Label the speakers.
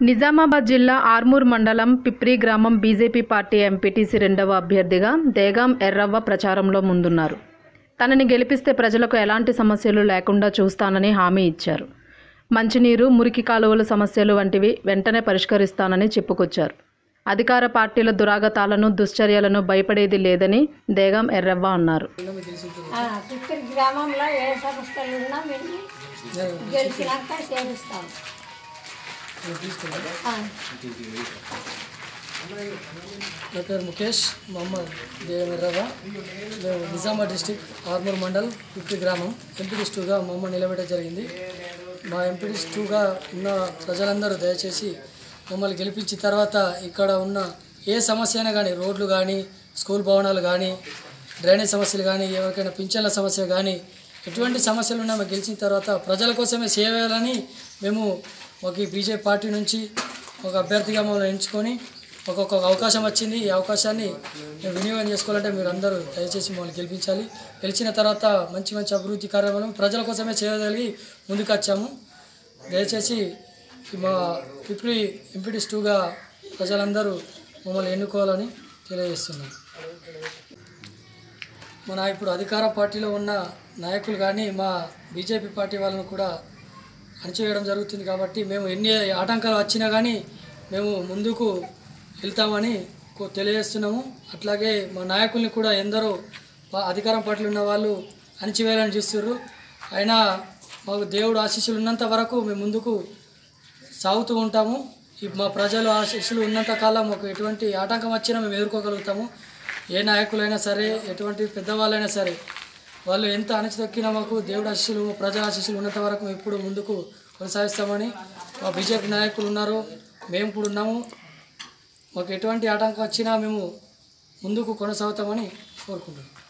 Speaker 1: నిజామాబాద్ జిల్లా ఆర్మూర్ మండలం పిప్రి గ్రామం బీజేపీ పార్టీ ఎంపీటీసీ రెండవ అభ్యర్థిగా దేగాం ఎర్రవ్వ ప్రచారంలో ముందున్నారు తనని గెలిపిస్తే ప్రజలకు ఎలాంటి సమస్యలు లేకుండా చూస్తానని హామీ ఇచ్చారు మంచినీరు మురికి కాలువల సమస్యలు వంటివి వెంటనే పరిష్కరిస్తానని చెప్పుకొచ్చారు అధికార పార్టీల దురాగతాలను దుశ్చర్యలను భయపడేది లేదని దేగాం ఎర్రవ్వ అన్నారు
Speaker 2: ఆ, పిప్పరి గ్రామంలో ఏ సమస్యలు ఉన్నా మేము గెలిచినాక చేరుస్తాం ఆ,
Speaker 3: నా పేరు ముఖేష్ మహమ్మద్ దేవెర్రవ మేము నిజామాబాద్ డిస్టిక్ ఆర్మూర్ మండల్ పిప్పి గ్రామం ఎంపీడీస్ టూగా మమ్మల్ని నిలబెట్టడం జరిగింది మా ఎంపీడీస్ టూగా ఉన్న ప్రజలందరూ దయచేసి మమ్మల్ని గెలిపించిన తర్వాత ఇక్కడ ఉన్న ఏ సమస్య అయినా కానీ రోడ్లు కానీ స్కూల్ భవనాలు కానీ డ్రైనేజ్ సమస్యలు కానీ ఎవరికైనా పింఛన్ల సమస్య కానీ ఎటువంటి సమస్యలు ఉన్నా మేము గెలిచిన తర్వాత ప్రజల కోసమే సేవ చేయాలని మేము ఒక ఈ బీజేపీ పార్టీ నుంచి ఒక అభ్యర్థిగా మమ్మల్ని ఎంచుకొని ఒక్కొక్క అవకాశం వచ్చింది ఈ అవకాశాన్ని మేము వినియోగం చేసుకోవాలంటే మీరు అందరూ దయచేసి మమ్మల్ని గెలిపించాలి గెలిచిన తర్వాత మంచి మంచి అభివృద్ధి కార్యక్రమం ప్రజల కోసమే చేయగలిగి ముందుకు వచ్చాము దయచేసి ఈ మా పిప్రి ఎంపీటీస్ టూగా ప్రజలందరూ మమ్మల్ని ఎన్నుకోవాలని తెలియజేస్తున్నాను మన ఇప్పుడు అధికార పార్టీలో ఉన్న నాయకులు కానీ మా బీజేపీ పార్టీ వాళ్ళను కూడా అణచివేయడం జరుగుతుంది కాబట్టి మేము ఎన్ని ఆటంకాలు వచ్చినా కానీ మేము ముందుకు వెళ్తామని కో- తెలియజేస్తున్నాము అట్లాగే మా నాయకుల్ని కూడా ఎందరో పా- అధికారం పార్టీలో ఉన్న వాళ్ళు అణచివేయాలని చూస్తున్నారు అయినా మాకు దేవుడు ఆశీస్సులు ఉన్నంత వరకు మేము ముందుకు సాగుతూ ఉంటాము ఈ మా ప్రజలు ఆశీస్సులు ఉన్నంత కాలం మాకు ఎటువంటి ఆటంకం వచ్చినా మేము ఎదుర్కోగలుగుతాము ఏ నాయకులైనా సరే ఎటువంటి పెద్దవాళ్ళైనా సరే వాళ్ళు ఎంత అణచితొక్కినా మాకు దేవుడు ఆశీస్సులు ప్రజల ఆశీస్సులు ఉన్నంత వరకు మేము ఇప్పుడు ముందుకు కొనసాగిస్తామని మా బీజేపీ నాయకులు ఉన్నారు మేము ఇప్పుడు ఉన్నాము మాకు ఎటువంటి ఆటంకం వచ్చినా మేము ముందుకు కొనసాగుతామని కోరుకుంటున్నాం